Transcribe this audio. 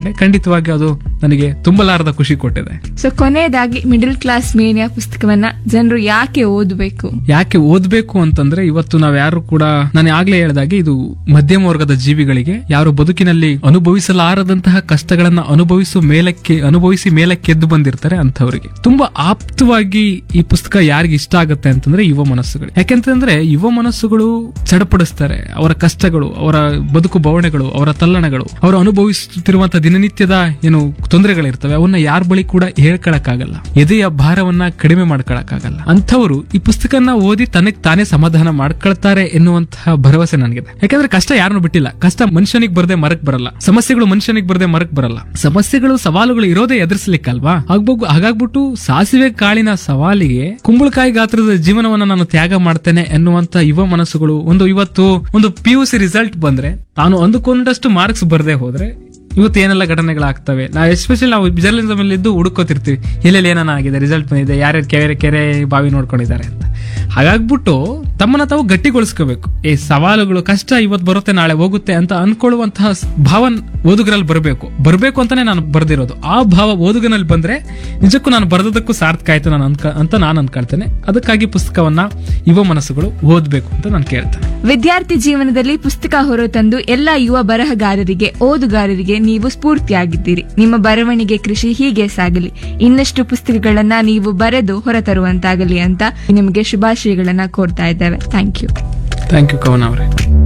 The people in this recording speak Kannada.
ಹೇಳಿದ್ರೆ ಖಂಡಿತವಾಗಿ ಅದು ನನಗೆ ತುಂಬಲಾರದ ಖುಷಿ ಕೊಟ್ಟಿದೆ ಸೊ ಕೊನೆಯದಾಗಿ ಮಿಡಲ್ ಕ್ಲಾಸ್ ಮೇನಿಯಾ ಪುಸ್ತಕವನ್ನ ಜನರು ಯಾಕೆ ಓದಬೇಕು ಯಾಕೆ ಓದ್ಬೇಕು ಅಂತಂದ್ರೆ ಇವತ್ತು ನಾವ್ ಯಾರು ಕೂಡ ನಾನು ಆಗ್ಲೇ ಹೇಳ್ದಾಗೆ ಇದು ಮಧ್ಯಮ ವರ್ಗದ ಜೀವಿಗಳಿಗೆ ಯಾರು ಬದುಕಿನಲ್ಲಿ ಅನುಭವಿಸಲಾರದಂತಹ ಕಷ್ಟಗಳನ್ನ ಅನುಭವಿಸುವ ಮೇಲಕ್ಕೆ ಅನುಭವಿಸಿ ಮೇಲಕ್ಕೆದ್ದು ಬಂದಿರ್ತಾರೆ ಅಂತವರಿಗೆ ತುಂಬಾ ಆಪ್ತವಾಗಿ ಈ ಪುಸ್ತಕ ಯಾರಿಗೆ ಇಷ್ಟ ಆಗುತ್ತೆ ಅಂತಂದ್ರೆ ಯುವ ಮನಸ್ಸುಗಳು ಯಾಕೆಂತಂದ್ರೆ ಯುವ ಮನಸ್ಸುಗಳು ಚಡಪಡಿಸ್ತಾರೆ ಅವರ ಕಷ್ಟಗಳು ಅವರ ಬದುಕು ಬವಣೆಗಳು ಅವರ ತಲ್ಲಣಗಳು ಅವರು ಅನುಭವಿಸುತ್ತಿರುವಂತಹ ದಿನನಿತ್ಯದ ಏನು ತೊಂದರೆಗಳಿರ್ತವೆ ಅವನ್ನ ಯಾರ ಬಳಿ ಕೂಡ ಹೇಳ್ಕೊಳಕ್ಕಾಗಲ್ಲ ಎದೆಯ ಭಾರವನ್ನ ಕಡಿಮೆ ಮಾಡ್ಕೊಳಕ್ಕಾಗಲ್ಲ ಅಂಥವರು ಈ ಪುಸ್ತಕನ ಓದಿ ತನಗ್ ತಾನೇ ಸಮಾಧಾನ ಮಾಡ್ಕೊಳ್ತಾರೆ ಎನ್ನುವಂತಹ ಭರವಸೆ ನನಗಿದೆ ಯಾಕಂದ್ರೆ ಕಷ್ಟ ಯಾರನ್ನು ಬಿಟ್ಟಿಲ್ಲ ಕಷ್ಟ ಮನುಷ್ಯನಿಗೆ ಬರದೆ ಮರಕ್ ಬರಲ್ಲ ಸಮಸ್ಯೆಗಳು ಮನುಷ್ಯನಿಗೆ ಬರದೆ ಮರಕ್ ಬರಲ್ಲ ಸಮಸ್ಯೆಗಳು ಸವಾಲುಗಳು ಇರೋದೇ ಎದುರಿಸ್ಲಿಕ್ಕಲ್ವಾ ಆಗ್ಬೋಗು ಹಾಗಾಗ್ಬಿಟ್ಟು ಸಾಸಿವೆ ಕಾಳಿನ ಸವಾಲಿಗೆ ಕುಂಬಳಕಾಯಿ ಗಾತ್ರದ ಜೀವನವನ್ನ ನಾನು ತ್ಯಾಗ ಮಾಡ್ತೇನೆ ಎನ್ನುವಂತ ಯುವ ಮನಸ್ಸುಗಳು ಒಂದು ಇವತ್ತು ಒಂದು ಪಿ ಯು ಸಿ ರಿಸಲ್ಟ್ ಬಂದ್ರೆ ತಾನು ಅಂದುಕೊಂಡಷ್ಟು ಮಾರ್ಕ್ಸ್ ಬರದೆ ಹೋದ್ರೆ ಇವತ್ತು ಏನೆಲ್ಲ ಘಟನೆಗಳಾಗ್ತವೆ ನಾವು ಎಸ್ಪೆಷಲಿ ನಾವು ಜರ್ನಲಿಸಮ್ ಅಲ್ಲಿ ಇದ್ದು ಹುಡುಕೋತಿರ್ತೀವಿ ಎಲ್ಲೆಲ್ಲಿ ಏನಾನ ಆಗಿದೆ ರಿಸಲ್ಟ್ ಬಂದಿದೆ ಯಾರ್ಯಾರು ಕೆರೆ ಕೆರೆ ಬಾವಿ ನೋಡ್ಕೊಂಡಿದ್ದಾರೆ ಅಂತ ಹಾಗಾಗ್ಬಿಟ್ಟು ತಮ್ಮನ್ನ ತಾವು ಗಟ್ಟಿಗೊಳಿಸ್ಕೋಬೇಕು ಈ ಸವಾಲುಗಳು ಕಷ್ಟ ಇವತ್ತು ಬರುತ್ತೆ ನಾಳೆ ಹೋಗುತ್ತೆ ಅಂತ ಅನ್ಕೊಳ್ಳುವಂತಹ ಸ್- ಭಾವ ಓದುಗರಲ್ಲಿ ಬರಬೇಕು ಬರಬೇಕು ಅಂತಾನೆ ನಾನು ಬರ್ದಿರೋದು ಆ ಭಾವ ಓದುಗನಲ್ಲಿ ಬಂದ್ರೆ ನಿಜಕ್ಕೂ ನಾನು ಬರೆದಕ್ಕೂ ಸಾರ್ಥಕ ಆಯ್ತು ನಾನು ಅನ್ಕ ಅಂತ ನಾನು ಅನ್ಕೊಳ್ತೇನೆ ಅದಕ್ಕಾಗಿ ಪುಸ್ತಕವನ್ನ ಯುವ ಮನಸ್ಸುಗಳು ಓದ್ಬೇಕು ಅಂತ ನಾನು ಕೇಳ್ತೇನೆ ವಿದ್ಯಾರ್ಥಿ ಜೀವನದಲ್ಲಿ ಪುಸ್ತಕ ಹೊರತಂದು ಎಲ್ಲ ಯುವ ಬರಹಗಾರರಿಗೆ ಓದುಗಾರರಿಗೆ ನೀವು ಸ್ಫೂರ್ತಿಯಾಗಿದ್ದೀರಿ ನಿಮ್ಮ ಬರವಣಿಗೆ ಕೃಷಿ ಹೀಗೆ ಸಾಗಲಿ ಇನ್ನಷ್ಟು ಪುಸ್ತಕಗಳನ್ನ ನೀವು ಬರೆದು ಹೊರತರುವಂತಾಗಲಿ ಅಂತ ನಿಮಗೆ ಶುಭಾಶಯಗಳನ್ನ ಕೋರ್ತಾ ಇದ್ದೇವೆ ಥ್ಯಾಂಕ್ ಯು ಥ್ಯಾಂಕ್ ಯು ಕವನ ಅವರೇ